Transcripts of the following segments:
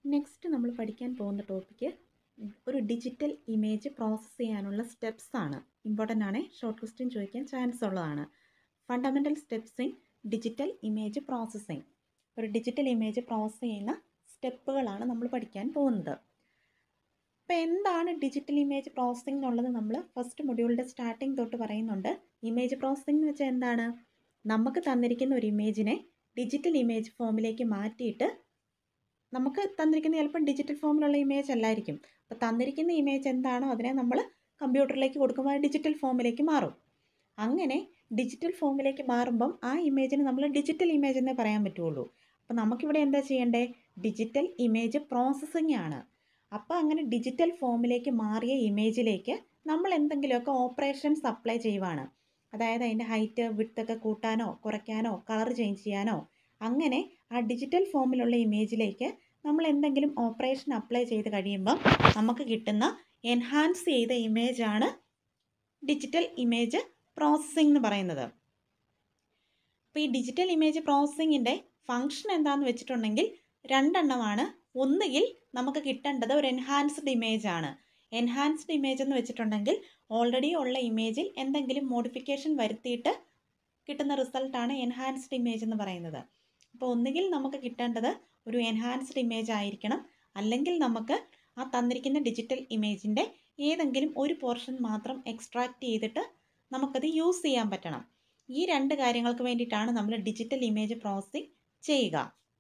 next നമ്മൾ പഠിക്കാൻ പോകുന്ന ടോപ്പിക്ക് ഒരു ഡിജിറ്റൽ ഇമേജ് പ്രോസസ്സ് ചെയ്യാനുള്ള സ്റ്റെപ്സ് ആണ് ഇമ്പോർട്ടൻ്റ് ആണ് ഷോർട്ട് ക്വസ്റ്റ്യൻ ചോദിക്കാൻ ചാൻസ് ഉള്ളതാണ് fundamental steps in digital image processing ഒരു ഡിജിറ്റൽ ഇമേജ് പ്രോസസ്സ് ചെയ്യുന്ന സ്റ്റെപ്പുകളാണ് നമ്മൾ പഠിക്കാൻ പോകുന്നത് അപ്പോൾ എന്താണ് ഡിജിറ്റൽ ഇമേജ് പ്രോസസ്സിംഗ് എന്നുള്ളത് നമ്മൾ ഫസ്റ്റ് മൊഡ്യൂളിൻ്റെ സ്റ്റാർട്ടിങ് തൊട്ട് പറയുന്നുണ്ട് ഇമേജ് പ്രോസസ്സിംഗ് എന്ന് വെച്ചാൽ എന്താണ് നമുക്ക് തന്നിരിക്കുന്ന ഒരു ഇമേജിനെ ഡിജിറ്റൽ ഇമേജ് ഫോമിലേക്ക് മാറ്റിയിട്ട് നമുക്ക് തന്നിരിക്കുന്ന ചിലപ്പോൾ ഡിജിറ്റൽ ഫോമിലുള്ള ഇമേജ് അല്ലായിരിക്കും അപ്പോൾ തന്നിരിക്കുന്ന ഇമേജ് എന്താണോ അതിനെ നമ്മൾ കമ്പ്യൂട്ടറിലേക്ക് കൊടുക്കുമ്പോൾ അത് ഡിജിറ്റൽ ഫോമിലേക്ക് മാറും അങ്ങനെ ഡിജിറ്റൽ ഫോമിലേക്ക് മാറുമ്പം ആ ഇമേജിന് നമ്മൾ ഡിജിറ്റൽ ഇമേജ് എന്നേ പറയാൻ പറ്റുള്ളൂ അപ്പോൾ നമുക്കിവിടെ എന്താ ചെയ്യേണ്ടേ ഡിജിറ്റൽ ഇമേജ് പ്രോസസ്സിംഗ് ആണ് അപ്പോൾ അങ്ങനെ ഡിജിറ്റൽ ഫോമിലേക്ക് മാറിയ ഇമേജിലേക്ക് നമ്മൾ എന്തെങ്കിലുമൊക്കെ ഓപ്പറേഷൻസ് അപ്ലൈ ചെയ്യുവാണ് അതായത് അതിൻ്റെ ഹൈറ്റ് വിട്തൊക്കെ കൂട്ടാനോ കുറയ്ക്കാനോ കളർ ചേഞ്ച് ചെയ്യാനോ അങ്ങനെ ആ ഡിജിറ്റൽ ഫോമിലുള്ള ഇമേജിലേക്ക് നമ്മൾ എന്തെങ്കിലും ഓപ്പറേഷൻ അപ്ലൈ ചെയ്ത് കഴിയുമ്പം നമുക്ക് കിട്ടുന്ന എൻഹാൻസ് ചെയ്ത ഇമേജാണ് ഡിജിറ്റൽ ഇമേജ് പ്രോസസ്സിംഗ് എന്ന് പറയുന്നത് അപ്പോൾ ഈ ഡിജിറ്റൽ ഇമേജ് പ്രോസസ്സിങ്ങിൻ്റെ ഫങ്ഷൻ എന്താണെന്ന് വെച്ചിട്ടുണ്ടെങ്കിൽ രണ്ടെണ്ണമാണ് ഒന്നുകിൽ നമുക്ക് കിട്ടേണ്ടത് ഒരു എൻഹാൻസ്ഡ് ഇമേജ് ആണ് എൻഹാൻസ്ഡ് ഇമേജ് എന്ന് വെച്ചിട്ടുണ്ടെങ്കിൽ ഓൾറെഡി ഉള്ള ഇമേജിൽ എന്തെങ്കിലും മോഡിഫിക്കേഷൻ വരുത്തിയിട്ട് കിട്ടുന്ന റിസൾട്ടാണ് എൻഹാൻസ്ഡ് ഇമേജ് എന്ന് പറയുന്നത് അപ്പോൾ ഒന്നുകിൽ നമുക്ക് കിട്ടേണ്ടത് ഒരു എൻഹാൻസ്ഡ് ഇമേജ് ആയിരിക്കണം അല്ലെങ്കിൽ നമുക്ക് ആ തന്നിരിക്കുന്ന ഡിജിറ്റൽ ഇമേജിൻ്റെ ഏതെങ്കിലും ഒരു പോർഷൻ മാത്രം എക്സ്ട്രാക്റ്റ് ചെയ്തിട്ട് നമുക്കത് യൂസ് ചെയ്യാൻ പറ്റണം ഈ രണ്ട് കാര്യങ്ങൾക്ക് വേണ്ടിയിട്ടാണ് നമ്മൾ ഡിജിറ്റൽ ഇമേജ് പ്രോസസ്സിംഗ് ചെയ്യുക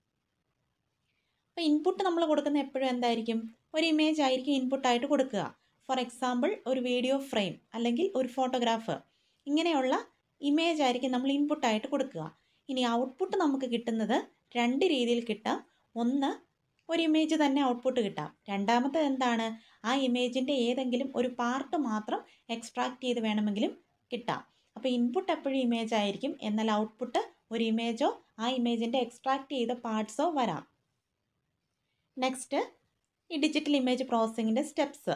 അപ്പോൾ ഇൻപുട്ട് നമ്മൾ കൊടുക്കുന്ന എപ്പോഴും എന്തായിരിക്കും ഒരു ഇമേജ് ആയിരിക്കും ഇൻപുട്ടായിട്ട് കൊടുക്കുക ഫോർ എക്സാമ്പിൾ ഒരു വീഡിയോ ഫ്രെയിം അല്ലെങ്കിൽ ഒരു ഫോട്ടോഗ്രാഫ് ഇങ്ങനെയുള്ള ഇമേജ് ആയിരിക്കും നമ്മൾ ഇൻപുട്ടായിട്ട് കൊടുക്കുക ഇനി ഔട്ട്പുട്ട് നമുക്ക് കിട്ടുന്നത് രണ്ട് രീതിയിൽ കിട്ടാം ഒന്ന് ഒരു ഇമേജ് തന്നെ ഔട്ട്പുട്ട് കിട്ടാം രണ്ടാമത്തെ എന്താണ് ആ ഇമേജിൻ്റെ ഏതെങ്കിലും ഒരു പാർട്ട് മാത്രം എക്സ്ട്രാക്ട് ചെയ്ത് വേണമെങ്കിലും കിട്ടാം അപ്പോൾ ഇൻപുട്ട് എപ്പോഴും ഇമേജ് ആയിരിക്കും എന്നാൽ ഔട്ട്പുട്ട് ഒരു ഇമേജോ ആ ഇമേജിൻ്റെ എക്സ്ട്രാക്ട് ചെയ്ത പാർട്സോ വരാം നെക്സ്റ്റ് ഈ ഡിജിറ്റൽ ഇമേജ് പ്രോസസ്സിങ്ങിൻ്റെ സ്റ്റെപ്സ്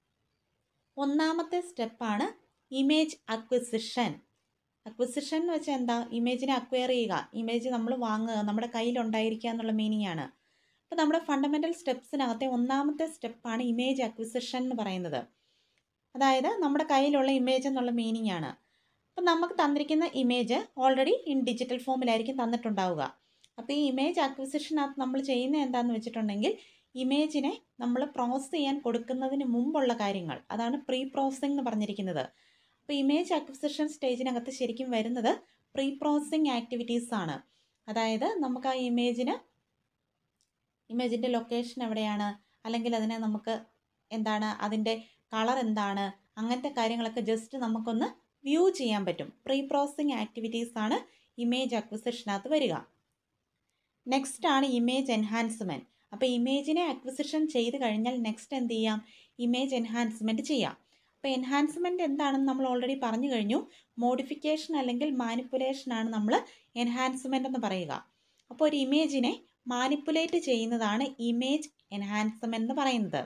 ഒന്നാമത്തെ സ്റ്റെപ്പാണ് ഇമേജ് അക്വിസിഷൻ അക്വിസിഷൻ എന്ന് വെച്ചാൽ എന്താ ഇമേജിനെ അക്വയർ ചെയ്യുക ഇമേജ് നമ്മൾ വാങ്ങുക നമ്മുടെ കയ്യിലുണ്ടായിരിക്കുക എന്നുള്ള മീനിങ് ആണ് അപ്പോൾ നമ്മുടെ ഫണ്ടമെൻ്റൽ സ്റ്റെപ്സിനകത്തെ ഒന്നാമത്തെ സ്റ്റെപ്പാണ് ഇമേജ് അക്വിസിഷൻ എന്ന് പറയുന്നത് അതായത് നമ്മുടെ കയ്യിലുള്ള ഇമേജ് എന്നുള്ള മീനിങ് ആണ് അപ്പോൾ നമുക്ക് തന്നിരിക്കുന്ന ഇമേജ് ഓൾറെഡി ഇൻ ഡിജിറ്റൽ ഫോമിലായിരിക്കും തന്നിട്ടുണ്ടാവുക അപ്പോൾ ഈ ഇമേജ് അക്വിസിഷനകത്ത് നമ്മൾ ചെയ്യുന്നത് എന്താണെന്ന് വെച്ചിട്ടുണ്ടെങ്കിൽ ഇമേജിനെ നമ്മൾ പ്രോസസ്സ് ചെയ്യാൻ കൊടുക്കുന്നതിന് മുമ്പുള്ള കാര്യങ്ങൾ അതാണ് പ്രീ പ്രോസസ്സിംഗ് എന്ന് പറഞ്ഞിരിക്കുന്നത് അപ്പോൾ ഇമേജ് അക്വിസിഷൻ സ്റ്റേജിനകത്ത് ശരിക്കും വരുന്നത് പ്രീ പ്രോസസ്സിംഗ് ആക്ടിവിറ്റീസ് ആണ് അതായത് നമുക്ക് ആ ഇമേജിന് ഇമേജിൻ്റെ ലൊക്കേഷൻ എവിടെയാണ് അല്ലെങ്കിൽ അതിനെ നമുക്ക് എന്താണ് അതിൻ്റെ കളർ എന്താണ് അങ്ങനത്തെ കാര്യങ്ങളൊക്കെ ജസ്റ്റ് നമുക്കൊന്ന് വ്യൂ ചെയ്യാൻ പറ്റും പ്രീ പ്രോസസ്സിംഗ് ആക്ടിവിറ്റീസ് ആണ് ഇമേജ് അക്വിസിഷനകത്ത് വരിക നെക്സ്റ്റ് ആണ് ഇമേജ് എൻഹാൻസ്മെൻറ്റ് അപ്പോൾ ഇമേജിനെ അക്വിസിഷൻ ചെയ്ത് കഴിഞ്ഞാൽ നെക്സ്റ്റ് എന്ത് ചെയ്യാം ഇമേജ് എൻഹാൻസ്മെൻറ്റ് ചെയ്യാം അപ്പോൾ എൻഹാൻസ്മെൻറ്റ് എന്താണെന്ന് നമ്മൾ ഓൾറെഡി പറഞ്ഞു കഴിഞ്ഞു മോഡിഫിക്കേഷൻ അല്ലെങ്കിൽ മാനിപ്പുലേഷൻ ആണ് നമ്മൾ എൻഹാൻസ്മെൻറ്റ് എന്ന് പറയുക അപ്പോൾ ഒരു ഇമേജിനെ മാനിപ്പുലേറ്റ് ചെയ്യുന്നതാണ് ഇമേജ് എൻഹാൻസ്മെൻറ്റ് എന്ന് പറയുന്നത്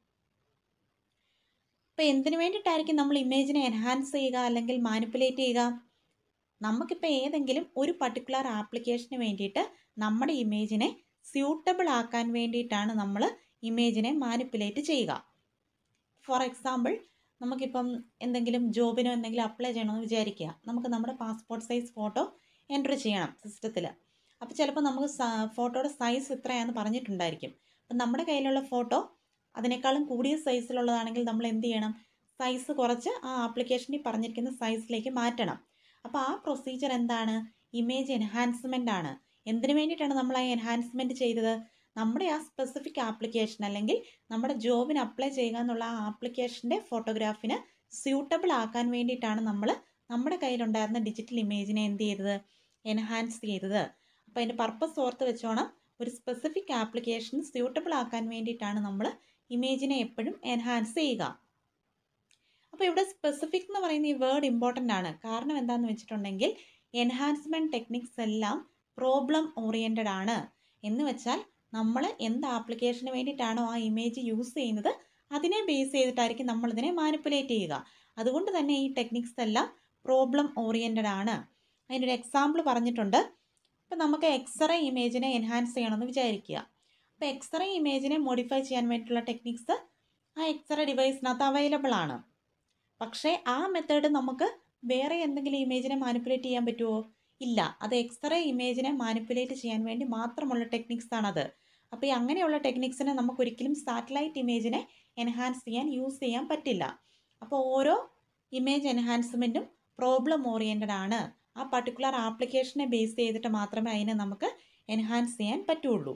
അപ്പോൾ എന്തിനു വേണ്ടിയിട്ടായിരിക്കും നമ്മൾ ഇമേജിനെ എൻഹാൻസ് ചെയ്യുക അല്ലെങ്കിൽ മാനിപ്പുലേറ്റ് ചെയ്യുക നമുക്കിപ്പോൾ ഏതെങ്കിലും ഒരു പർട്ടിക്കുലർ ആപ്ലിക്കേഷന് വേണ്ടിയിട്ട് നമ്മുടെ ഇമേജിനെ സ്യൂട്ടബിൾ ആക്കാൻ വേണ്ടിയിട്ടാണ് നമ്മൾ ഇമേജിനെ മാനിപ്പുലേറ്റ് ചെയ്യുക ഫോർ എക്സാമ്പിൾ നമുക്കിപ്പം എന്തെങ്കിലും ജോബിനോ എന്തെങ്കിലും അപ്ലൈ ചെയ്യണമെന്ന് വിചാരിക്കുക നമുക്ക് നമ്മുടെ പാസ്പോർട്ട് സൈസ് ഫോട്ടോ എൻറ്റർ ചെയ്യണം സിസ്റ്റത്തിൽ അപ്പോൾ ചിലപ്പോൾ നമുക്ക് ഫോട്ടോയുടെ സൈസ് ഇത്രയാണെന്ന് പറഞ്ഞിട്ടുണ്ടായിരിക്കും അപ്പം നമ്മുടെ കയ്യിലുള്ള ഫോട്ടോ അതിനേക്കാളും കൂടിയ സൈസിലുള്ളതാണെങ്കിൽ നമ്മൾ എന്ത് ചെയ്യണം സൈസ് കുറച്ച് ആ ആപ്ലിക്കേഷനിൽ പറഞ്ഞിരിക്കുന്ന സൈസിലേക്ക് മാറ്റണം അപ്പോൾ ആ പ്രൊസീജിയർ എന്താണ് ഇമേജ് എൻഹാൻസ്മെൻ്റ് ആണ് എന്തിനു വേണ്ടിയിട്ടാണ് നമ്മൾ ആ എൻഹാൻസ്മെൻറ്റ് ചെയ്തത് നമ്മുടെ ആ സ്പെസിഫിക് ആപ്ലിക്കേഷൻ അല്ലെങ്കിൽ നമ്മുടെ ജോബിന് അപ്ലൈ ചെയ്യുക എന്നുള്ള ആ ആപ്ലിക്കേഷൻ്റെ ഫോട്ടോഗ്രാഫിന് സ്യൂട്ടബിൾ ആക്കാൻ വേണ്ടിയിട്ടാണ് നമ്മൾ നമ്മുടെ കയ്യിലുണ്ടായിരുന്ന ഡിജിറ്റൽ ഇമേജിനെ എന്ത് ചെയ്തത് എൻഹാൻസ് ചെയ്തത് അപ്പോൾ അതിൻ്റെ പർപ്പസ് ഓർത്ത് വെച്ചോണം ഒരു സ്പെസിഫിക് ആപ്ലിക്കേഷൻ സ്യൂട്ടബിൾ ആക്കാൻ വേണ്ടിയിട്ടാണ് നമ്മൾ ഇമേജിനെ എപ്പോഴും എൻഹാൻസ് ചെയ്യുക അപ്പോൾ ഇവിടെ സ്പെസിഫിക് എന്ന് പറയുന്ന ഈ വേർഡ് ഇമ്പോർട്ടൻ്റ് ആണ് കാരണം എന്താണെന്ന് വെച്ചിട്ടുണ്ടെങ്കിൽ എൻഹാൻസ്മെൻറ്റ് ടെക്നിക്സ് എല്ലാം പ്രോബ്ലം ഓറിയൻറ്റഡ് ആണ് എന്ന് വെച്ചാൽ നമ്മൾ എന്ത് ആപ്ലിക്കേഷന് വേണ്ടിയിട്ടാണോ ആ ഇമേജ് യൂസ് ചെയ്യുന്നത് അതിനെ ബേസ് ചെയ്തിട്ടായിരിക്കും നമ്മളിതിനെ മാനിപ്പുലേറ്റ് ചെയ്യുക അതുകൊണ്ട് തന്നെ ഈ ടെക്നിക്സ് എല്ലാം പ്രോബ്ലം ഓറിയൻറ്റഡ് ആണ് അതിനൊരു എക്സാമ്പിൾ പറഞ്ഞിട്ടുണ്ട് ഇപ്പം നമുക്ക് എക്സ്റേ ഇമേജിനെ എൻഹാൻസ് ചെയ്യണമെന്ന് വിചാരിക്കുക ഇപ്പോൾ എക്സ്റേ ഇമേജിനെ മോഡിഫൈ ചെയ്യാൻ വേണ്ടിയിട്ടുള്ള ടെക്നിക്സ് ആ എക്സ്റേ ഡിവൈസിനകത്ത് അവൈലബിൾ ആണ് പക്ഷേ ആ മെത്തേഡ് നമുക്ക് വേറെ എന്തെങ്കിലും ഇമേജിനെ മാനിപ്പുലേറ്റ് ചെയ്യാൻ പറ്റുമോ ഇല്ല അത് എക്സ്റേ ഇമേജിനെ മാനിപ്പുലേറ്റ് ചെയ്യാൻ വേണ്ടി മാത്രമുള്ള ടെക്നിക്സ് ആണത് അപ്പോൾ ഈ അങ്ങനെയുള്ള ടെക്നിക്സിനെ നമുക്ക് ഒരിക്കലും സാറ്റലൈറ്റ് ഇമേജിനെ എൻഹാൻസ് ചെയ്യാൻ യൂസ് ചെയ്യാൻ പറ്റില്ല അപ്പോൾ ഓരോ ഇമേജ് എൻഹാൻസ്മെൻറ്റും പ്രോബ്ലം ഓറിയൻറ്റഡ് ആണ് ആ പർട്ടിക്കുലർ ആപ്ലിക്കേഷനെ ബേസ് ചെയ്തിട്ട് മാത്രമേ അതിനെ നമുക്ക് എൻഹാൻസ് ചെയ്യാൻ പറ്റുള്ളൂ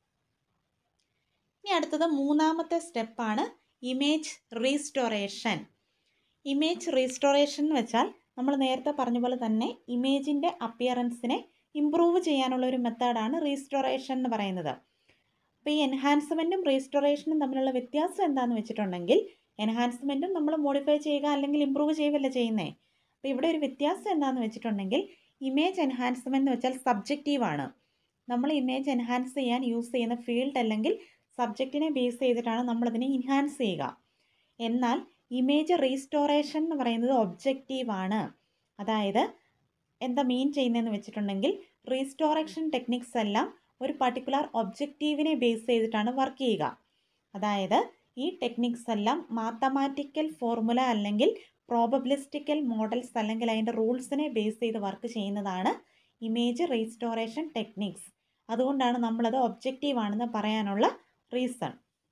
ഇനി അടുത്തത് മൂന്നാമത്തെ സ്റ്റെപ്പാണ് ഇമേജ് റീസ്റ്റോറേഷൻ ഇമേജ് റീസ്റ്റോറേഷൻ എന്ന് വെച്ചാൽ നമ്മൾ നേരത്തെ പറഞ്ഞ പോലെ തന്നെ ഇമേജിൻ്റെ അപ്പിയറൻസിനെ ഇമ്പ്രൂവ് ചെയ്യാനുള്ള ഒരു മെത്തേഡാണ് റീസ്റ്റോറേഷൻ എന്ന് പറയുന്നത് അപ്പോൾ ഈ എൻഹാൻസ്മെൻറ്റും റീസ്റ്റോറേഷനും തമ്മിലുള്ള വ്യത്യാസം എന്താണെന്ന് വെച്ചിട്ടുണ്ടെങ്കിൽ എൻഹാൻസ്മെൻറ്റും നമ്മൾ മോഡിഫൈ ചെയ്യുക അല്ലെങ്കിൽ ഇമ്പ്രൂവ് ചെയ്യുകയല്ല ചെയ്യുന്നത് അപ്പോൾ ഇവിടെ ഒരു വ്യത്യാസം എന്താണെന്ന് വെച്ചിട്ടുണ്ടെങ്കിൽ ഇമേജ് എൻഹാൻസ്മെൻറ്റ് എന്ന് വെച്ചാൽ സബ്ജക്റ്റീവാണ് നമ്മൾ ഇമേജ് എൻഹാൻസ് ചെയ്യാൻ യൂസ് ചെയ്യുന്ന ഫീൽഡ് അല്ലെങ്കിൽ സബ്ജക്റ്റിനെ ബേസ് ചെയ്തിട്ടാണ് നമ്മളതിനെ ഇൻഹാൻസ് ചെയ്യുക എന്നാൽ ഇമേജ് റീസ്റ്റോറേഷൻ എന്ന് പറയുന്നത് ഒബ്ജക്റ്റീവാണ് അതായത് എന്താ മീൻ ചെയ്യുന്നതെന്ന് വെച്ചിട്ടുണ്ടെങ്കിൽ റീസ്റ്റോറേഷൻ ടെക്നിക്സ് എല്ലാം ഒരു പർട്ടിക്കുലർ ഒബ്ജക്റ്റീവിനെ ബേസ് ചെയ്തിട്ടാണ് വർക്ക് ചെയ്യുക അതായത് ഈ ടെക്നിക്സ് എല്ലാം മാത്തമാറ്റിക്കൽ ഫോർമുല അല്ലെങ്കിൽ പ്രോബബിലിസ്റ്റിക്കൽ മോഡൽസ് അല്ലെങ്കിൽ അതിൻ്റെ റൂൾസിനെ ബേസ് ചെയ്ത് വർക്ക് ചെയ്യുന്നതാണ് ഇമേജ് റീസ്റ്റോറേഷൻ ടെക്നിക്സ് അതുകൊണ്ടാണ് നമ്മളത് ഒബ്ജക്റ്റീവ് ആണെന്ന് പറയാനുള്ള റീസൺ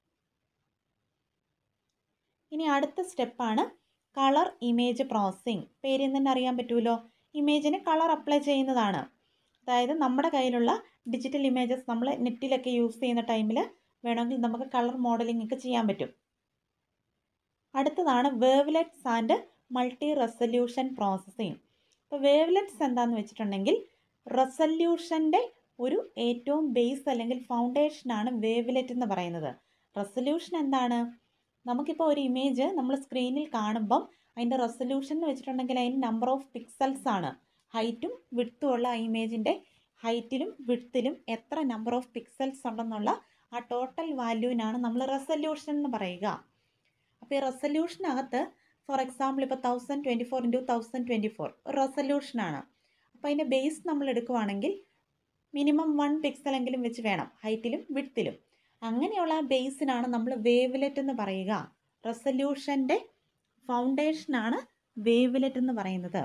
ഇനി അടുത്ത സ്റ്റെപ്പാണ് കളർ ഇമേജ് പ്രോസസ്സിംഗ് പേരിൽ നിന്ന് തന്നെ അറിയാൻ പറ്റുമല്ലോ ഇമേജിന് കളർ അപ്ലൈ ചെയ്യുന്നതാണ് അതായത് നമ്മുടെ കയ്യിലുള്ള ഡിജിറ്റൽ ഇമേജസ് നമ്മൾ നെറ്റിലൊക്കെ യൂസ് ചെയ്യുന്ന ടൈമിൽ വേണമെങ്കിൽ നമുക്ക് കളർ മോഡലിംഗ് ഒക്കെ ചെയ്യാൻ പറ്റും അടുത്തതാണ് wavelets and multi resolution processing ഇപ്പോൾ വേവ്ലെറ്റ്സ് എന്താണെന്ന് വെച്ചിട്ടുണ്ടെങ്കിൽ റെസല്യൂഷൻ്റെ ഒരു ഏറ്റവും ബേസ് അല്ലെങ്കിൽ ഫൗണ്ടേഷനാണ് വേവ്ലെറ്റ് എന്ന് പറയുന്നത് റെസല്യൂഷൻ എന്താണ് നമുക്കിപ്പോൾ ഒരു ഇമേജ് നമ്മൾ സ്ക്രീനിൽ കാണുമ്പം അതിൻ്റെ റെസല്യൂഷൻ എന്ന് വെച്ചിട്ടുണ്ടെങ്കിൽ അതിന് നമ്പർ ഓഫ് പിക്സൽസ് ആണ് ഹൈറ്റും വിഡ്ത്തും ഉള്ള ആ ഇമേജിൻ്റെ ഹൈറ്റിലും വിഡ്ത്തിലും എത്ര നമ്പർ ഓഫ് പിക്സൽസ് ഉണ്ടെന്നുള്ള ആ ടോട്ടൽ വാല്യൂവിനാണ് നമ്മൾ റെസല്യൂഷൻ എന്ന് പറയുക അപ്പോൾ ഈ റെസല്യൂഷനകത്ത് ഫോർ എക്സാമ്പിൾ ഇപ്പോൾ thousand twenty four into thousand twenty four ഒരു റെസല്യൂഷനാണ് അപ്പോൾ അതിൻ്റെ ബേസ് നമ്മൾ എടുക്കുവാണെങ്കിൽ മിനിമം വൺ പിക്സലെങ്കിലും വെച്ച് വേണം ഹൈറ്റിലും വിഡ്ത്തിലും അങ്ങനെയുള്ള ആ ബേസിനാണ് നമ്മൾ വേവ്ലെറ്റ് എന്ന് പറയുക റെസല്യൂഷൻ്റെ ഫൗണ്ടേഷനാണ് വേവ്ലെറ്റ് എന്ന് പറയുന്നത്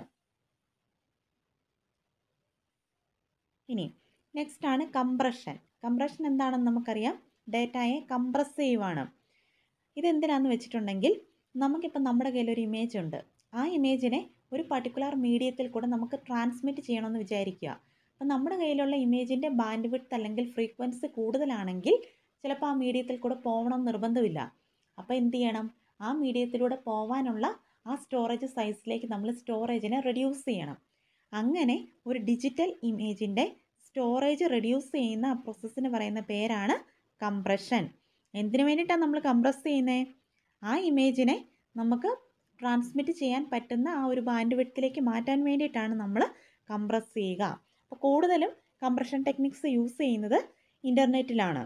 ഇനി നെക്സ്റ്റ് ആണ് കംപ്രഷൻ കംപ്രഷൻ എന്താണെന്ന് നമുക്കറിയാം ഡേറ്റയെ കംപ്രസ് ചെയ്യുവാണ് ഇതെന്തിനാന്ന് വെച്ചിട്ടുണ്ടെങ്കിൽ നമുക്കിപ്പോൾ നമ്മുടെ കയ്യിൽ ഒരു ഇമേജ് ഉണ്ട് ആ ഇമേജിനെ ഒരു പർട്ടിക്കുലർ മീഡിയത്തിൽ കൂടെ നമുക്ക് ട്രാൻസ്മിറ്റ് ചെയ്യണമെന്ന് വിചാരിക്കുക അപ്പോൾ നമ്മുടെ കയ്യിലുള്ള ഇമേജിൻ്റെ ബാൻഡ് വിഡ്ത്ത് അല്ലെങ്കിൽ ഫ്രീക്വൻസി കൂടുതലാണെങ്കിൽ ചിലപ്പോൾ ആ മീഡിയത്തിൽ കൂടെ പോകണം നിർബന്ധമില്ല അപ്പോൾ എന്ത് ചെയ്യണം ആ മീഡിയത്തിലൂടെ പോകാനുള്ള ആ സ്റ്റോറേജ് സൈസിലേക്ക് നമ്മൾ സ്റ്റോറേജിനെ റെഡ്യൂസ് ചെയ്യണം അങ്ങനെ ഒരു ഡിജിറ്റൽ ഇമേജിൻ്റെ സ്റ്റോറേജ് റെഡ്യൂസ് ചെയ്യുന്ന ആ പ്രോസസ്സിന് പറയുന്ന പേരാണ് കംപ്രഷൻ എന്തിനു വേണ്ടിയിട്ടാണ് നമ്മൾ കംപ്രസ് ചെയ്യുന്നത് ആ ഇമേജിനെ നമുക്ക് ട്രാൻസ്മിറ്റ് ചെയ്യാൻ പറ്റുന്ന ആ ഒരു ബാൻഡ് വിഡ്ത്തിലേക്ക് മാറ്റാൻ വേണ്ടിയിട്ടാണ് നമ്മൾ കംപ്രസ് ചെയ്യുക അപ്പോൾ കൂടുതലും കംപ്രഷൻ ടെക്നിക്സ് യൂസ് ചെയ്യുന്നത് ഇൻ്റർനെറ്റിലാണ്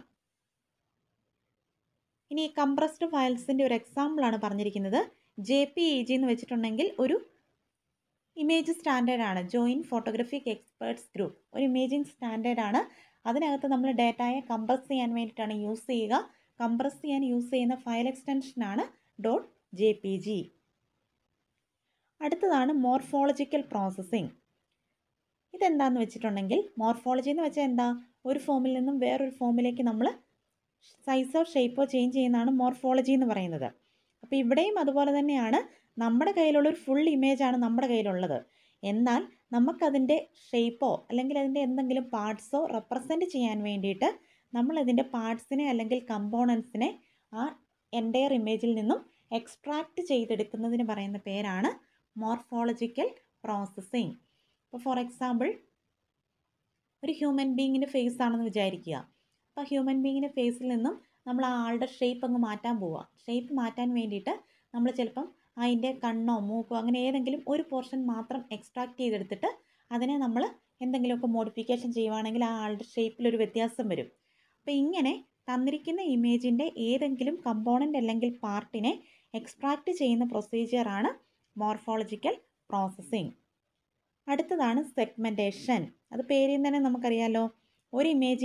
ഇനി കംപ്രസ്ഡ് ഫയൽസിൻ്റെ ഒരു എക്സാമ്പിളാണ് പറഞ്ഞിരിക്കുന്നത് ജെ പി ഇ ജി എന്ന് വെച്ചിട്ടുണ്ടെങ്കിൽ ഒരു ഇമേജ് സ്റ്റാൻഡേർഡാണ് ജോയിൻറ്റ് ഫോട്ടോഗ്രാഫിക് എക്സ്പേർട്സ് ഗ്രൂപ്പ് ഒരു ഇമേജിങ് സ്റ്റാൻഡേർഡാണ് അതിനകത്ത് നമ്മൾ ഡേറ്റയെ കംപ്രസ് ചെയ്യാൻ വേണ്ടിയിട്ടാണ് യൂസ് ചെയ്യുക കംപ്രസ് ചെയ്യാൻ യൂസ് ചെയ്യുന്ന ഫയൽ എക്സ്റ്റൻഷനാണ് ഡോട്ട് ജെ പി ജി അടുത്തതാണ് മോർഫോളജിക്കൽ പ്രോസസ്സിംഗ് ഇതെന്താന്ന് വെച്ചിട്ടുണ്ടെങ്കിൽ മോർഫോളജി എന്ന് വെച്ചാൽ എന്താ ഒരു ഫോമിൽ നിന്നും വേറൊരു ഫോമിലേക്ക് നമ്മൾ സൈസോ ഷേപ്പോ ചേഞ്ച് ചെയ്യുന്നതാണ് മോർഫോളജി എന്ന് പറയുന്നത് അപ്പോൾ ഇവിടെയും അതുപോലെ തന്നെയാണ് നമ്മുടെ കയ്യിലുള്ളൊരു ഫുൾ ഇമേജാണ് നമ്മുടെ കയ്യിലുള്ളത് എന്നാൽ നമുക്കതിൻ്റെ ഷേപ്പോ അല്ലെങ്കിൽ അതിൻ്റെ എന്തെങ്കിലും പാർട്സോ റെപ്രസെൻറ്റ് ചെയ്യാൻ വേണ്ടിയിട്ട് നമ്മൾ അതിൻ്റെ പാർട്സിനെ അല്ലെങ്കിൽ കമ്പോണൻസിനെ ആ എൻറ്റയർ ഇമേജിൽ നിന്നും എക്സ്ട്രാക്റ്റ് ചെയ്തെടുക്കുന്നതിന് പറയുന്ന പേരാണ് മോർഫോളജിക്കൽ പ്രോസസ്സിങ് ഇപ്പോൾ ഫോർ എക്സാമ്പിൾ ഒരു ഹ്യൂമൻ ബീങ്ങിൻ്റെ ഫേസ് ആണെന്ന് വിചാരിക്കുക അപ്പോൾ ഹ്യൂമൻ ബീങ്ങിൻ്റെ ഫേസിൽ നിന്നും നമ്മൾ ആ ആളുടെ ഷേപ്പ് അങ്ങ് മാറ്റാൻ പോവുക ഷേപ്പ് മാറ്റാൻ വേണ്ടിയിട്ട് നമ്മൾ ചിലപ്പം അതിൻ്റെ കണ്ണോ മൂക്കോ അങ്ങനെ ഏതെങ്കിലും ഒരു പോർഷൻ മാത്രം എക്സ്ട്രാക്ട് ചെയ്തെടുത്തിട്ട് അതിനെ നമ്മൾ എന്തെങ്കിലുമൊക്കെ മോഡിഫിക്കേഷൻ ചെയ്യുവാണെങ്കിൽ ആ ആളുടെ ഷേപ്പിലൊരു വ്യത്യാസം വരും അപ്പോൾ ഇങ്ങനെ തന്നിരിക്കുന്ന ഇമേജിൻ്റെ ഏതെങ്കിലും കമ്പോണൻ്റ് അല്ലെങ്കിൽ പാർട്ടിനെ എക്സ്ട്രാക്റ്റ് ചെയ്യുന്ന പ്രൊസീജിയറാണ് മോർഫോളജിക്കൽ പ്രോസസ്സിംഗ് അടുത്തതാണ് സെഗ്മെൻറ്റേഷൻ അത് പേരിൽ നിന്ന് തന്നെ നമുക്കറിയാലോ ഒരു ഇമേജിനെ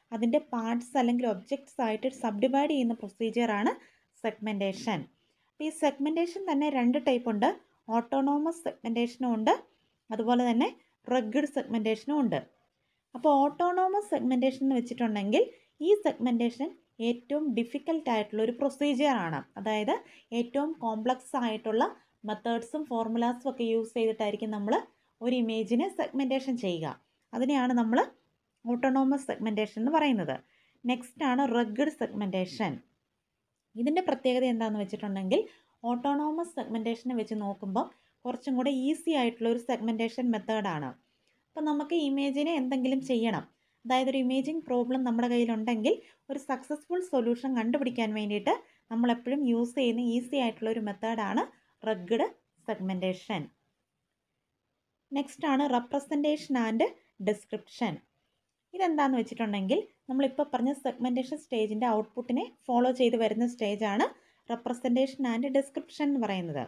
അതിൻ്റെ പാർട്സ് അല്ലെങ്കിൽ ഒബ്ജക്ട്സ് ആയിട്ട് സബ് ഡിവൈഡ് ചെയ്യുന്ന പ്രൊസീജിയറാണ് സെഗ്മെൻറ്റേഷൻ അപ്പോൾ ഈ സെഗ്മെൻറ്റേഷൻ തന്നെ രണ്ട് ടൈപ്പ് ഉണ്ട് ഓട്ടോണോമസ് സെഗ്മെൻറ്റേഷനും ഉണ്ട് അതുപോലെ തന്നെ റഗ്ഗഡ് സെഗ്മെൻറ്റേഷനും ഉണ്ട് അപ്പോൾ ഓട്ടോണോമസ് സെഗ്മെൻറ്റേഷൻ എന്ന് വെച്ചിട്ടുണ്ടെങ്കിൽ ഈ സെഗ്മെൻറ്റേഷൻ ഏറ്റവും ഡിഫിക്കൽട്ട് ആയിട്ടുള്ള ഒരു പ്രൊസീജിയറാണ് അതായത് ഏറ്റവും കോംപ്ലക്സ് ആയിട്ടുള്ള മെത്തേഡ്സും ഫോർമുലാസും ഒക്കെ യൂസ് ചെയ്തിട്ടായിരിക്കും നമ്മൾ ഒരു ഇമേജിനെ സെഗ്മെൻറ്റേഷൻ ചെയ്യുക അതിനെയാണ് നമ്മൾ ഓട്ടോണോമസ് സെഗ്മെൻറ്റേഷൻ എന്ന് പറയുന്നത് നെക്സ്റ്റ് ആണ് റഗ്ഗഡ് സെഗ്മെൻറ്റേഷൻ ഇതിൻ്റെ പ്രത്യേകത എന്താണെന്ന് വെച്ചിട്ടുണ്ടെങ്കിൽ ഓട്ടോണോമസ് സെഗ്മെൻറ്റേഷനെ വെച്ച് നോക്കുമ്പോൾ കുറച്ചും കൂടെ ഈസി ആയിട്ടുള്ള ഒരു സെഗ്മെൻറ്റേഷൻ മെത്തേഡാണ് അപ്പോൾ നമുക്ക് ഇമേജിനെ എന്തെങ്കിലും ചെയ്യണം അതായത് ഒരു ഇമേജിങ് പ്രോബ്ലം നമ്മുടെ കയ്യിലുണ്ടെങ്കിൽ ഒരു സക്സസ്ഫുൾ സൊല്യൂഷൻ കണ്ടുപിടിക്കാൻ വേണ്ടിയിട്ട് നമ്മളെപ്പോഴും യൂസ് ചെയ്യുന്ന ഈസി ആയിട്ടുള്ള ഒരു മെത്തേഡാണ് റഗ്ഗഡ് സെഗ്മെൻറ്റേഷൻ നെക്സ്റ്റ് ആണ് റെപ്രസെൻറ്റേഷൻ ആൻഡ് ഡിസ്ക്രിപ്ഷൻ ഇതെന്താന്ന് വെച്ചിട്ടുണ്ടെങ്കിൽ നമ്മളിപ്പോൾ പറഞ്ഞ സെഗ്മെൻറ്റേഷൻ സ്റ്റേജിൻ്റെ ഔട്ട്പുട്ടിനെ ഫോളോ ചെയ്ത് വരുന്ന സ്റ്റേജാണ് റെപ്രസെൻറ്റേഷൻ ആൻഡ് ഡിസ്ക്രിപ്ഷൻ എന്ന് പറയുന്നത്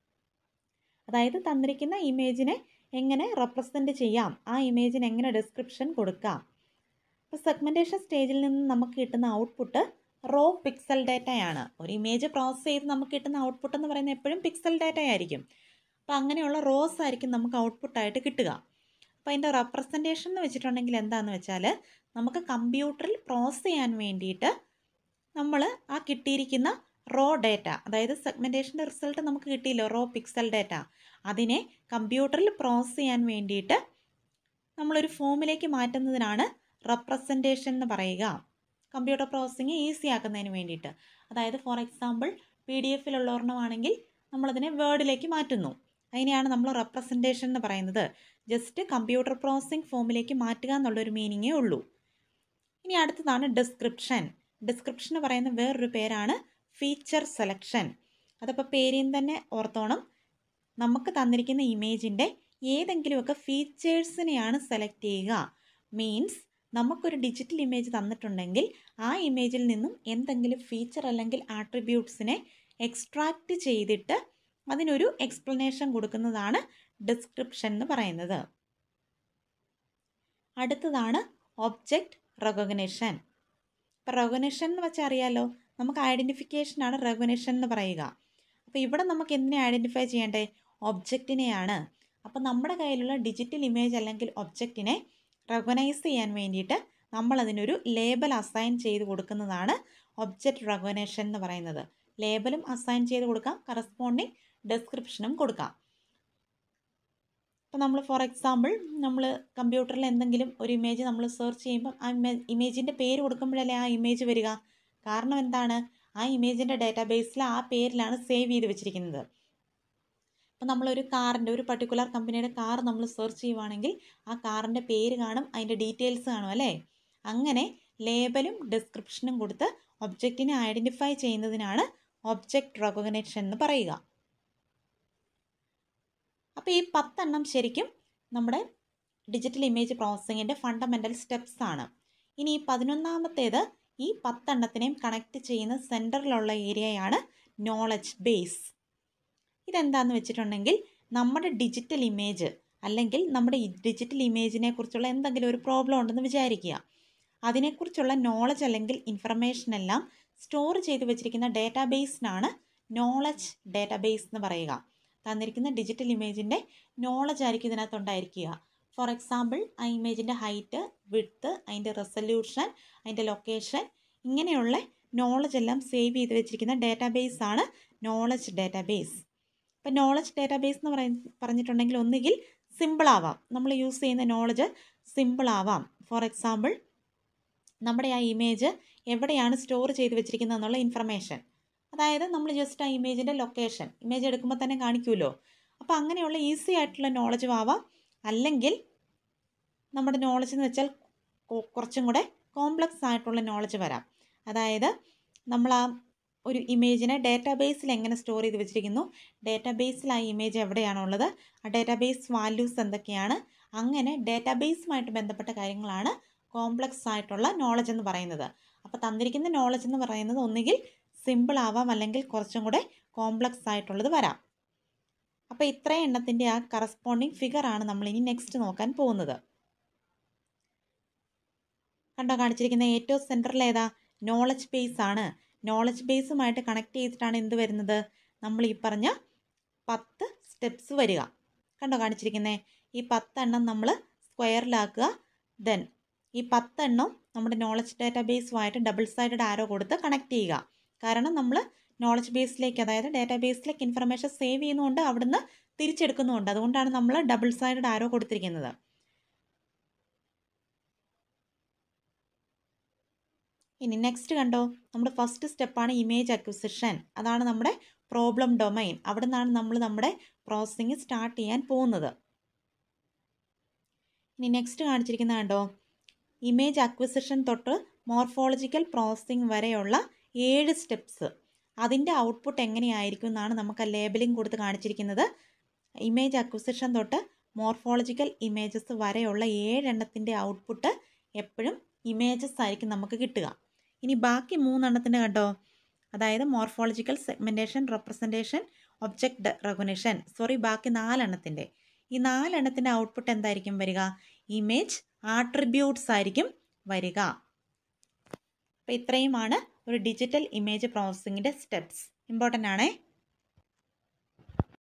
അതായത് തന്നിരിക്കുന്ന ഇമേജിനെ എങ്ങനെ റെപ്രസെൻറ്റ് ചെയ്യാം ആ ഇമേജിന് എങ്ങനെ ഡിസ്ക്രിപ്ഷൻ കൊടുക്കാം അപ്പോൾ സെഗ്മെൻറ്റേഷൻ സ്റ്റേജിൽ നിന്ന് നമുക്ക് കിട്ടുന്ന ഔട്ട്പുട്ട് റോ പിക്സൽ ഡാറ്റയാണ് ഒരു ഇമേജ് പ്രോസസ്സ് ചെയ്ത് നമുക്ക് കിട്ടുന്ന ഔട്ട്പുട്ട് എന്ന് പറയുന്നത് എപ്പോഴും പിക്സൽ ഡാറ്റ ആയിരിക്കും അപ്പോൾ അങ്ങനെയുള്ള റോസ് ആയിരിക്കും നമുക്ക് ഔട്ട്പുട്ടായിട്ട് കിട്ടുക അപ്പോൾ അതിൻ്റെ റെപ്രസെൻറ്റേഷൻ എന്ന് വെച്ചിട്ടുണ്ടെങ്കിൽ എന്താണെന്ന് വെച്ചാൽ നമുക്ക് കമ്പ്യൂട്ടറിൽ പ്രോസസ്സ് ചെയ്യാൻ വേണ്ടിയിട്ട് നമ്മൾ ആ കിട്ടിയിരിക്കുന്ന റോ ഡാറ്റ അതായത് സെഗ്മെൻറ്റേഷൻ്റെ റിസൾട്ട് നമുക്ക് കിട്ടിയില്ലോ റോ പിക്സൽ ഡാറ്റ അതിനെ കമ്പ്യൂട്ടറിൽ പ്രോസസ്സ് ചെയ്യാൻ വേണ്ടിയിട്ട് നമ്മളൊരു ഫോമിലേക്ക് മാറ്റുന്നതിനാണ് റെപ്രസെൻറ്റേഷൻ എന്ന് പറയുക കമ്പ്യൂട്ടർ പ്രോസസ്സിങ് ഈസി ആക്കുന്നതിന് വേണ്ടിയിട്ട് അതായത് ഫോർ എക്സാമ്പിൾ പി ഡി എഫിലുള്ള ഒരെണ്ണമാണെങ്കിൽ നമ്മളതിനെ വേർഡിലേക്ക് മാറ്റുന്നു അതിനെയാണ് നമ്മൾ റെപ്രസെൻറ്റേഷൻ എന്ന് പറയുന്നത് ജസ്റ്റ് കമ്പ്യൂട്ടർ പ്രോസസ്സിംഗ് ഫോമിലേക്ക് മാറ്റുക എന്നുള്ളൊരു മീനിങ്ങേ ഉള്ളൂ ഇനി അടുത്തതാണ് ഡിസ്ക്രിപ്ഷൻ ഡിസ്ക്രിപ്ഷൻ എന്ന് പറയുന്ന വേറൊരു പേരാണ് ഫീച്ചർ സെലക്ഷൻ അതപ്പോൾ പേരിൽ തന്നെ ഓർത്തോണം നമുക്ക് തന്നിരിക്കുന്ന ഇമേജിൻ്റെ ഏതെങ്കിലുമൊക്കെ ഫീച്ചേഴ്സിനെയാണ് സെലക്ട് ചെയ്യുക മീൻസ് നമുക്കൊരു ഡിജിറ്റൽ ഇമേജ് തന്നിട്ടുണ്ടെങ്കിൽ ആ ഇമേജിൽ നിന്നും എന്തെങ്കിലും ഫീച്ചർ അല്ലെങ്കിൽ ആട്രിബ്യൂട്ട്സിനെ എക്സ്ട്രാക്റ്റ് ചെയ്തിട്ട് അതിനൊരു എക്സ്പ്ലനേഷൻ കൊടുക്കുന്നതാണ് ഡിസ്ക്രിപ്ഷൻ എന്ന് പറയുന്നത് അടുത്തതാണ് ഒബ്ജക്റ്റ് റെക്കഗ്നിഷൻ ഇപ്പോൾ റെക്കഗ്നിഷൻ എന്ന് വെച്ചാൽ അറിയാലോ നമുക്ക് ഐഡൻറ്റിഫിക്കേഷനാണ് റെക്കഗ്നിഷൻ എന്ന് പറയുക അപ്പോൾ ഇവിടെ നമുക്ക് എന്തിനെ ഐഡൻറ്റിഫൈ ചെയ്യേണ്ടേ ഒബ്ജക്റ്റിനെയാണ് അപ്പോൾ നമ്മുടെ കയ്യിലുള്ള ഡിജിറ്റൽ ഇമേജ് അല്ലെങ്കിൽ ഒബ്ജക്റ്റിനെ റെക്കഗ്നൈസ് ചെയ്യാൻ വേണ്ടിയിട്ട് നമ്മൾ അതിനൊരു ലേബൽ അസൈൻ ചെയ്ത് കൊടുക്കുന്നതാണ് ഒബ്ജക്റ്റ് റെക്കഗ്നേഷൻ എന്ന് പറയുന്നത് ലേബലും അസൈൻ ചെയ്ത് കൊടുക്കാം കറസ്പോണ്ടിങ് ഡിസ്ക്രിപ്ഷനും കൊടുക്കാം ഇപ്പോൾ നമ്മൾ ഫോർ എക്സാമ്പിൾ നമ്മൾ കമ്പ്യൂട്ടറിൽ എന്തെങ്കിലും ഒരു ഇമേജ് നമ്മൾ സെർച്ച് ചെയ്യുമ്പോൾ ആ ഇമേജിൻ്റെ പേര് കൊടുക്കുമ്പോഴല്ലേ ആ ഇമേജ് വരിക കാരണം എന്താണ് ആ ഇമേജിൻ്റെ ഡാറ്റാബേസിൽ ആ പേരിലാണ് സേവ് ചെയ്ത് വെച്ചിരിക്കുന്നത് അപ്പോൾ നമ്മളൊരു കാറിൻ്റെ ഒരു പർട്ടിക്കുലർ കമ്പനിയുടെ കാർ നമ്മൾ സെർച്ച് ചെയ്യുവാണെങ്കിൽ ആ കാറിൻ്റെ പേര് കാണും അതിൻ്റെ ഡീറ്റെയിൽസ് കാണും അല്ലേ അങ്ങനെ ലേബലും ഡിസ്ക്രിപ്ഷനും കൊടുത്ത് ഒബ്ജക്റ്റിനെ ഐഡൻറ്റിഫൈ ചെയ്യുന്നതിനാണ് ഒബ്ജക്റ്റ് റെക്കഗ്നേഷൻ എന്ന് പറയുക അപ്പോൾ ഈ പത്തെണ്ണം ശരിക്കും നമ്മുടെ ഡിജിറ്റൽ ഇമേജ് പ്രോസസ്സിങ്ങിൻ്റെ ഫണ്ടമെൻ്റൽ സ്റ്റെപ്സ് ആണ് ഇനി ഈ പതിനൊന്നാമത്തേത് ഈ പത്തെണ്ണത്തിനെയും കണക്ട് ചെയ്യുന്ന സെൻറ്ററിലുള്ള ഏരിയയാണ് നോളജ് ബേസ് ഇതെന്താന്ന് വെച്ചിട്ടുണ്ടെങ്കിൽ നമ്മുടെ ഡിജിറ്റൽ ഇമേജ് അല്ലെങ്കിൽ നമ്മുടെ ഡിജിറ്റൽ ഇമേജിനെ കുറിച്ചുള്ള എന്തെങ്കിലും ഒരു പ്രോബ്ലം ഉണ്ടെന്ന് വിചാരിക്കുക അതിനെക്കുറിച്ചുള്ള നോളജ് അല്ലെങ്കിൽ ഇൻഫർമേഷൻ എല്ലാം സ്റ്റോർ ചെയ്ത് വെച്ചിരിക്കുന്ന ഡേറ്റാബേസിനാണ് നോളജ് ഡേറ്റാബേസ് എന്ന് പറയുക തന്നിരിക്കുന്ന ഡിജിറ്റൽ ഇമേജിൻ്റെ നോളജ് ആയിരിക്കും ഇതിനകത്തുണ്ടായിരിക്കുക ഫോർ എക്സാമ്പിൾ ആ ഇമേജിൻ്റെ ഹൈറ്റ് വിഡ്ത്ത് അതിൻ്റെ റെസൊല്യൂഷൻ അതിൻ്റെ ലൊക്കേഷൻ ഇങ്ങനെയുള്ള നോളജ് എല്ലാം സേവ് ചെയ്ത് വെച്ചിരിക്കുന്ന ഡേറ്റാബേസ് ആണ് നോളജ് ഡേറ്റാബേസ് ഇപ്പോൾ നോളജ് ഡേറ്റാബേസ് എന്ന് പറയ പറഞ്ഞിട്ടുണ്ടെങ്കിൽ ഒന്നുകിൽ സിമ്പിൾ ആവാം നമ്മൾ യൂസ് ചെയ്യുന്ന നോളജ് സിമ്പിൾ ആവാം ഫോർ എക്സാമ്പിൾ നമ്മുടെ ആ ഇമേജ് എവിടെയാണ് സ്റ്റോർ ചെയ്ത് വെച്ചിരിക്കുന്നത് എന്നുള്ള ഇൻഫർമേഷൻ അതായത് നമ്മൾ ജസ്റ്റ് ആ ഇമേജിൻ്റെ ലൊക്കേഷൻ ഇമേജ് എടുക്കുമ്പോൾ തന്നെ കാണിക്കുമല്ലോ അപ്പോൾ അങ്ങനെയുള്ള ഈസി ആയിട്ടുള്ള നോളജും ആവാം അല്ലെങ്കിൽ നമ്മുടെ നോളജ് എന്ന് വെച്ചാൽ കുറച്ചും കൂടെ കോംപ്ലക്സ് ആയിട്ടുള്ള നോളജ് വരാം അതായത് നമ്മൾ ആ ഒരു ഇമേജിനെ ഡേറ്റാബേസിൽ എങ്ങനെ സ്റ്റോർ ചെയ്ത് വെച്ചിരിക്കുന്നു ഡേറ്റാബേസിൽ ആ ഇമേജ് എവിടെയാണുള്ളത് ആ ഡേറ്റാബേസ് വാല്യൂസ് എന്തൊക്കെയാണ് അങ്ങനെ ഡേറ്റാബേസുമായിട്ട് ബന്ധപ്പെട്ട കാര്യങ്ങളാണ് കോംപ്ലക്സ് ആയിട്ടുള്ള നോളജ് എന്ന് പറയുന്നത് അപ്പോൾ തന്നിരിക്കുന്ന നോളജ് എന്ന് പറയുന്നത് ഒന്നുകിൽ സിമ്പിൾ ആവാം അല്ലെങ്കിൽ കുറച്ചും കൂടെ കോംപ്ലക്സ് ആയിട്ടുള്ളത് വരാം അപ്പോൾ ഇത്രയും എണ്ണത്തിൻ്റെ ആ കറസ്പോണ്ടിങ് ഫിഗർ ആണ് നമ്മൾ ഇനി നെക്സ്റ്റ് നോക്കാൻ പോകുന്നത് കണ്ടോ കാണിച്ചിരിക്കുന്ന ഏറ്റവും സെൻറ്ററിൽ ഏതാ നോളജ് ബേസ് ആണ് നോളജ് ബേസുമായിട്ട് കണക്ട് ചെയ്തിട്ടാണ് എന്ത് വരുന്നത് നമ്മൾ ഈ പറഞ്ഞ പത്ത് സ്റ്റെപ്സ് വരിക കണ്ടോ കാണിച്ചിരിക്കുന്നത് ഈ പത്തെണ്ണം നമ്മൾ സ്ക്വയറിലാക്കുക ദെൻ ഈ പത്തെണ്ണം നമ്മുടെ നോളജ് ഡാറ്റാബേസുമായിട്ട് ഡബിൾ സൈഡഡ് ആരോ കൊടുത്ത് കണക്ട് ചെയ്യുക കാരണം നമ്മൾ നോളജ് ബേസിലേക്ക് അതായത് ഡാറ്റാബേസിലേക്ക് ഇൻഫർമേഷൻ സേവ് ചെയ്യുന്നതുകൊണ്ട് അവിടുന്ന് തിരിച്ചെടുക്കുന്നുമുണ്ട് അതുകൊണ്ടാണ് നമ്മൾ ഡബിൾ സൈഡഡ് ആരോ കൊടുത്തിരിക്കുന്നത് ഇനി നെക്സ്റ്റ് കണ്ടോ നമ്മുടെ ഫസ്റ്റ് സ്റ്റെപ്പാണ് ഇമേജ് അക്വിസിഷൻ അതാണ് നമ്മുടെ പ്രോബ്ലം ഡൊമൈൻ അവിടെ നിന്നാണ് നമ്മൾ നമ്മുടെ പ്രോസസ്സിങ് സ്റ്റാർട്ട് ചെയ്യാൻ പോകുന്നത് ഇനി നെക്സ്റ്റ് കാണിച്ചിരിക്കുന്ന കണ്ടോ ഇമേജ് അക്വിസിഷൻ തൊട്ട് മോർഫോളജിക്കൽ പ്രോസസ്സിങ് വരെയുള്ള ഏഴ് സ്റ്റെപ്സ് അതിൻ്റെ ഔട്ട്പുട്ട് എങ്ങനെയായിരിക്കും എന്നാണ് നമുക്ക് ആ ലേബലിംഗ് കൊടുത്ത് കാണിച്ചിരിക്കുന്നത് ഇമേജ് അക്വിസിഷൻ തൊട്ട് മോർഫോളജിക്കൽ ഇമേജസ് വരെയുള്ള ഏഴെണ്ണത്തിൻ്റെ ഔട്ട്പുട്ട് എപ്പോഴും ഇമേജസ് ആയിരിക്കും നമുക്ക് കിട്ടുക ഇനി ബാക്കി മൂന്നെണ്ണത്തിൻ്റെ കണ്ടോ അതായത് morphological segmentation representation object recognition sorry ബാക്കി നാലെണ്ണത്തിൻ്റെ ഈ നാലെണ്ണത്തിൻ്റെ ഔട്ട്പുട്ട് എന്തായിരിക്കും വരിക ഇമേജ് ആട്രിബ്യൂട്ട്സ് ആയിരിക്കും വരിക അപ്പോൾ ഇത്രയുമാണ് ഒരു ഡിജിറ്റൽ ഇമേജ് പ്രോസസ്സിങ്ങിൻ്റെ സ്റ്റെപ്സ് ഇമ്പോർട്ടൻ്റ് ആണേ